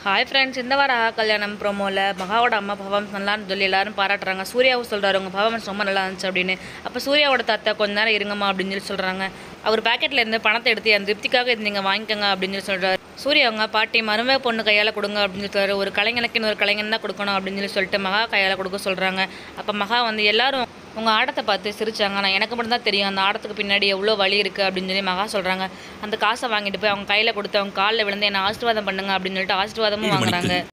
Hi friends இந்த வார ஆஹா கல்யாணம் ப்ரோமோவில் மகாவோட அம்மா பர்ஃபார்மன்ஸ் நல்லான்னு சொல்லி எல்லாரும் பாராட்டுறாங்க சூர்யாவும் சொல்கிறாரு உங்கள் பர்ஃபார்மன்ஸ் ரொம்ப நல்லா இருந்துச்சு அப்படின்னு அப்போ சூர்யாவோட தாத்தா கொஞ்ச நேரம் இருங்கம்மா அப்படின்னு சொல்லி சொல்கிறாங்க அவர் பாக்கெட்டில் இருந்து பணத்தை எடுத்து அந்த திருப்திக்காக இது நீங்கள் வாங்கிக்கோங்க அப்படின்னு சொல்லி சொல்கிறாரு சூர்யா அவங்க பாட்டி மருமக பொண்ணு கையால் கொடுங்க அப்படின்னு சொல்லி சொல்றாரு. ஒரு கலைஞனுக்கு இன்னொரு கலைஞன் தான் கொடுக்கணும் அப்படின்னு சொல்லி சொல்லிட்டு மகா கையால் கொடுக்க சொல்கிறாங்க அப்போ மகா வந்து எல்லாரும் உங்கள் ஆட்டத்தை பார்த்து சிரிச்சாங்க ஆனால் எனக்கு மட்டும் தான் தெரியும் அந்த ஆட்டத்துக்கு பின்னாடி எவ்வளோ வழி இருக்குது அப்படின்னு சொல்லி மகா சொல்கிறாங்க அந்த காசை வாங்கிட்டு போய் அவங்க கையில் கொடுத்து அவங்க காலில் விழுந்து என்னை ஆசீர்வாதம் பண்ணுங்க அப்படின்னு சொல்லிட்டு ஆசீர்வாதமும் வாங்குறாங்க